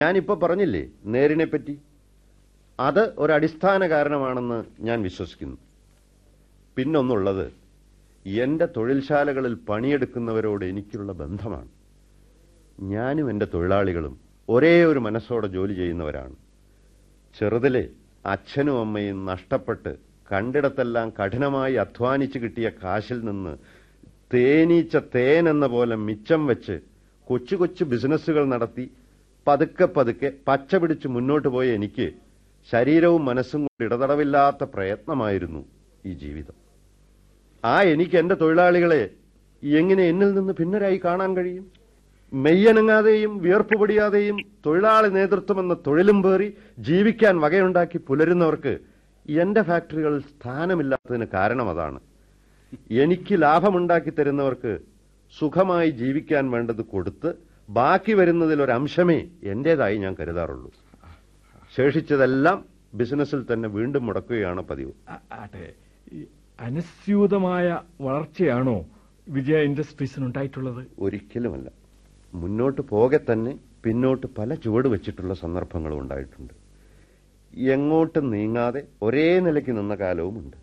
ഞാനിപ്പോ പറഞ്ഞില്ലേ നേരിനെ പറ്റി അത് ഒരടിസ്ഥാന കാരണമാണെന്ന് ഞാൻ വിശ്വസിക്കുന്നു പിന്നൊന്നുള്ളത് എന്റെ തൊഴിൽശാലകളിൽ പണിയെടുക്കുന്നവരോട് എനിക്കുള്ള ബന്ധമാണ് ഞാനും എന്റെ തൊഴിലാളികളും ഒരേ ഒരു മനസ്സോടെ ജോലി ചെയ്യുന്നവരാണ് ചെറുതിലെ അച്ഛനും അമ്മയും നഷ്ടപ്പെട്ട് കണ്ടിടത്തെല്ലാം കഠിനമായി അധ്വാനിച്ചു കിട്ടിയ കാശിൽ നിന്ന് തേനീച്ച തേൻ എന്ന പോലെ മിച്ചം വെച്ച് കൊച്ചു കൊച്ചു ബിസിനസ്സുകൾ നടത്തി പതുക്കെ പതുക്കെ പച്ച പിടിച്ച് മുന്നോട്ട് പോയ എനിക്ക് ശരീരവും മനസ്സും കൊണ്ട് ഇടതടവില്ലാത്ത പ്രയത്നമായിരുന്നു ഈ ജീവിതം ആ എനിക്ക് എന്റെ തൊഴിലാളികളെ എങ്ങനെ എന്നിൽ നിന്ന് ഭിന്നരായി കാണാൻ കഴിയും മെയ്യനങ്ങാതെയും വിയർപ്പ് പൊടിയാതെയും തൊഴിലാളി നേതൃത്വം എന്ന തൊഴിലും പേറി ജീവിക്കാൻ വകയുണ്ടാക്കി പുലരുന്നവർക്ക് എന്റെ ഫാക്ടറികളിൽ സ്ഥാനമില്ലാത്തതിന് കാരണം അതാണ് എനിക്ക് ലാഭമുണ്ടാക്കി തരുന്നവർക്ക് സുഖമായി ജീവിക്കാൻ വേണ്ടത് കൊടുത്ത് ബാക്കി വരുന്നതിൽ ഒരു അംശമേ എന്റേതായി ഞാൻ കരുതാറുള്ളൂ ശേഷിച്ചതെല്ലാം ബിസിനസ്സിൽ തന്നെ വീണ്ടും മുടക്കുകയാണ് പതിവ് ആ- ആട്ടെ ഈ അനുസ്യൂതമായ വളർച്ചയാണോ വിജയ ഇൻഡസ്ട്രീസിനുണ്ടായിട്ടുള്ളത് ഒരിക്കലുമല്ല മുന്നോട്ട് പോകെ തന്നെ പിന്നോട്ട് പല ചുവട് വെച്ചിട്ടുള്ള സന്ദർഭങ്ങളും ഉണ്ടായിട്ടുണ്ട് എങ്ങോട്ടും നീങ്ങാതെ ഒരേ നിലയ്ക്ക് നിന്ന കാലവുമുണ്ട്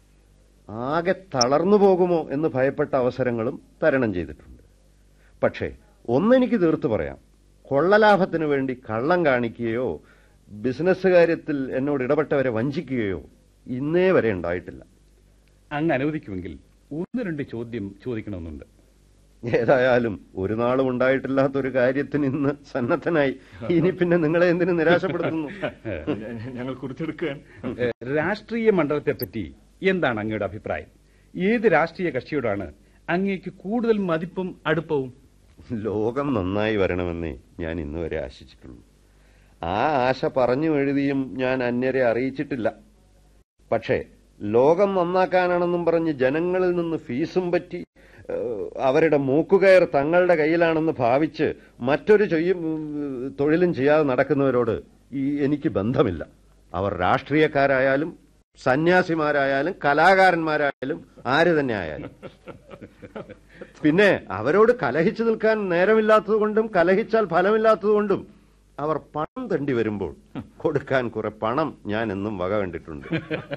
ആകെ തളർന്നു പോകുമോ എന്ന് ഭയപ്പെട്ട അവസരങ്ങളും തരണം ചെയ്തിട്ടുണ്ട് പക്ഷേ ഒന്നെനിക്ക് തീർത്തു പറയാം കൊള്ളലാഭത്തിന് വേണ്ടി കള്ളം കാണിക്കുകയോ ബിസിനസ് കാര്യത്തിൽ എന്നോട് ഇടപെട്ടവരെ വഞ്ചിക്കുകയോ ഇന്നേ വരെ ഉണ്ടായിട്ടില്ല അങ്ങ് അനുവദിക്കുമെങ്കിൽ ഒന്ന് രണ്ട് ചോദ്യം ചോദിക്കണമെന്നുണ്ട് ഏതായാലും ഒരു നാളും ഉണ്ടായിട്ടില്ലാത്ത ഒരു കാര്യത്തിന് ഇന്ന് സന്നദ്ധനായി ഇനി പിന്നെ നിങ്ങളെ എന്തിനു നിരാശപ്പെടുത്തുന്നു ഞങ്ങൾ കുറിച്ചെടുക്കാൻ ഏ, രാഷ്ട്രീയ മണ്ഡലത്തെപ്പറ്റി എന്താണ് അങ്ങയുടെ അഭിപ്രായം ഏത് രാഷ്ട്രീയ കക്ഷിയോടാണ് അങ്ങേക്ക് കൂടുതൽ മതിപ്പും അടുപ്പവും ലോകം നന്നായി വരണമെന്നേ ഞാൻ ഇന്ന് വരെ ആശിച്ചിട്ടുള്ളൂ ആ ആശ പറഞ്ഞു എഴുതിയും ഞാൻ അന്യരെ അറിയിച്ചിട്ടില്ല പക്ഷേ ലോകം നന്നാക്കാനാണെന്നും പറഞ്ഞ് ജനങ്ങളിൽ നിന്ന് ഫീസും പറ്റി ഏഹ്, അവരുടെ മൂക്കുകയർ തങ്ങളുടെ കയ്യിലാണെന്ന് ഭാവിച്ച് മറ്റൊരു ചെയ്യും ഏഹ്, തൊഴിലും ചെയ്യാതെ നടക്കുന്നവരോട് ഈ എനിക്ക് ബന്ധമില്ല അവർ രാഷ്ട്രീയക്കാരായാലും സന്യാസിമാരായാലും കലാകാരന്മാരായാലും ആര് തന്നെ ആയാലും പിന്നെ അവരോട് കലഹിച്ചു നിൽക്കാൻ നേരമില്ലാത്തതുകൊണ്ടും കലഹിച്ചാൽ ഫലമില്ലാത്തതുകൊണ്ടും അവർ പണം തണ്ടി വരുമ്പോൾ കൊടുക്കാൻ കുറെ പണം ഞാൻ എന്നും വക കണ്ടിട്ടുണ്ട്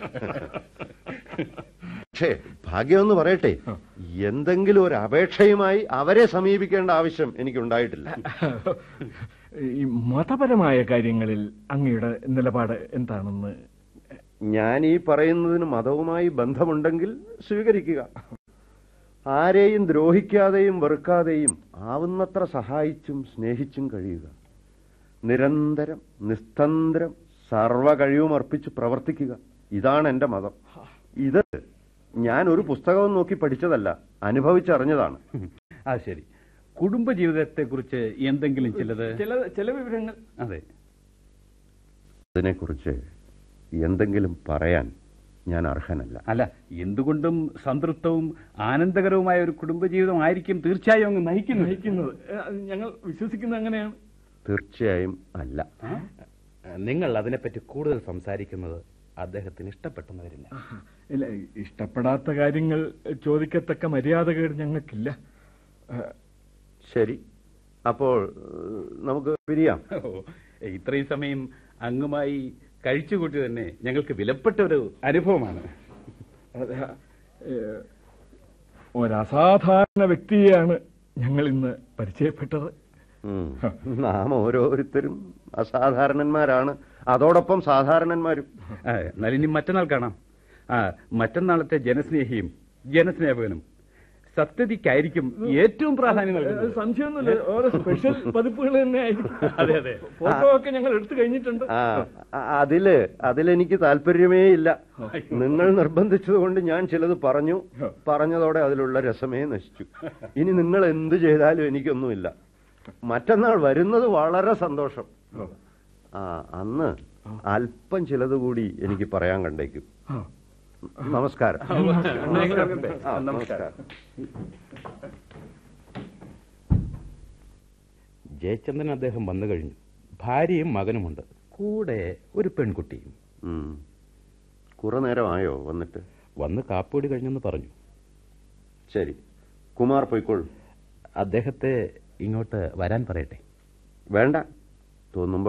പക്ഷേ ഭാഗ്യമെന്ന് പറയട്ടെ എന്തെങ്കിലും ഒരു അപേക്ഷയുമായി അവരെ സമീപിക്കേണ്ട ആവശ്യം എനിക്കുണ്ടായിട്ടില്ല ഈ മതപരമായ കാര്യങ്ങളിൽ അങ്ങയുടെ നിലപാട് എന്താണെന്ന് ഞാൻ ഈ പറയുന്നതിന് മതവുമായി ബന്ധമുണ്ടെങ്കിൽ സ്വീകരിക്കുക ആരെയും ദ്രോഹിക്കാതെയും വെറുക്കാതെയും ആവുന്നത്ര സഹായിച്ചും സ്നേഹിച്ചും കഴിയുക നിരന്തരം നിസ്തന്ത്രം സർവ കഴിവും അർപ്പിച്ച് പ്രവർത്തിക്കുക ഇതാണ് എന്റെ മതം ഇത് ഞാൻ ഒരു പുസ്തകവും നോക്കി പഠിച്ചതല്ല അനുഭവിച്ചറിഞ്ഞതാണ് അത് ശരി കുടുംബജീവിതത്തെക്കുറിച്ച് എന്തെങ്കിലും ചിലത് ചില ചില വിവരങ്ങൾ അതെ അതിനെക്കുറിച്ച് എന്തെങ്കിലും പറയാൻ ഞാൻ അർഹനല്ല അല്ല എന്തുകൊണ്ടും സംതൃപ്തവും ആനന്ദകരവുമായ ഒരു കുടുംബജീവിതമായിരിക്കും തീർച്ചയായും അങ്ങ് നയിക്കുന്നത് നയിക്കുന്നത് ഏ, അത് ഞങ്ങൾ വിശ്വസിക്കുന്നത് അങ്ങനെയാണ് തീർച്ചയായും അല്ല നിങ്ങൾ അതിനെപ്പറ്റി കൂടുതൽ സംസാരിക്കുന്നത് അദ്ദേഹത്തിന് ഇഷ്ടപ്പെട്ടെന്ന് വരില്ല ഇല്ല ഇഷ്ടപ്പെടാത്ത കാര്യങ്ങൾ ചോദിക്കത്തക്ക മര്യാദകേട് ഞങ്ങൾക്കില്ല ഏ, ശരി അപ്പോൾ ഏഹ്, നമുക്ക് പിരിയാം ഓ, ഇത്രയും സമയം അങ്ങുമായി കഴിച്ചുകൂട്ടി തന്നെ ഞങ്ങൾക്ക് വിലപ്പെട്ട ഒരു അനുഭവമാണ് അത്, ഏ, ഒരസാധാരണ വ്യക്തിയെയാണ് ഞങ്ങൾ ഇന്ന് പരിചയപ്പെട്ടത് ഉം. നാം ഓരോരുത്തരും അസാധാരണന്മാരാണ് അതോടൊപ്പം സാധാരണന്മാരും ആ, എന്നാൽ ഇനി മറ്റന്നാൾ കാണാം ആ മറ്റന്നാളത്തെ ജനസ്നേഹിയും ജനസ്നേഹകനും സത്യതിക്കായിരിക്കും ഏറ്റവും പ്രാധാന്യം അത് നൽകുന്നത് സംശയമൊന്നുമില്ല ഓരോ സ്പെഷ്യൽ പതിപ്പുകൾ തന്നെ ആയിരിക്കും അതെ, അതെ. ഫോട്ടോ ഒക്കെ ഞങ്ങൾ എടുത്തു കഴിഞ്ഞിട്ടുണ്ട് ആ അ- അതില് അതിലെനിക്ക് താല്പര്യമേ ഇല്ല നിങ്ങൾ നിർബന്ധിച്ചതുകൊണ്ട് ഞാൻ ചിലത് പറഞ്ഞു പറഞ്ഞതോടെ അതിലുള്ള രസമേ നശിച്ചു ഇനി നിങ്ങൾ എന്ത് ചെയ്താലും എനിക്കൊന്നുമില്ല മറ്റന്നാൾ വരുന്നത് വളരെ സന്തോഷം ആ അന്ന് അല്പം ചിലത് കൂടി എനിക്ക് പറയാൻ കണ്ടേക്കും ആ. നമസ്കാരം നമസ്കാരം. ആ, നമസ്കാരം ജയചന്ദ്രൻ അദ്ദേഹം വന്നു കഴിഞ്ഞു ഭാര്യയും മകനുമുണ്ട് കൂടെ ഒരു പെൺകുട്ടിയും ഉം. കുറെ നേരമായോ വന്നിട്ട് വന്ന് കാപ്പോടി കഴിഞ്ഞെന്ന് പറഞ്ഞു ശരി കുമാർ പോയിക്കോളൂ അദ്ദേഹത്തെ ഇങ്ങോട്ട് വരാൻ പറയട്ടെ വേണ്ട തോന്നുമ്പോൾ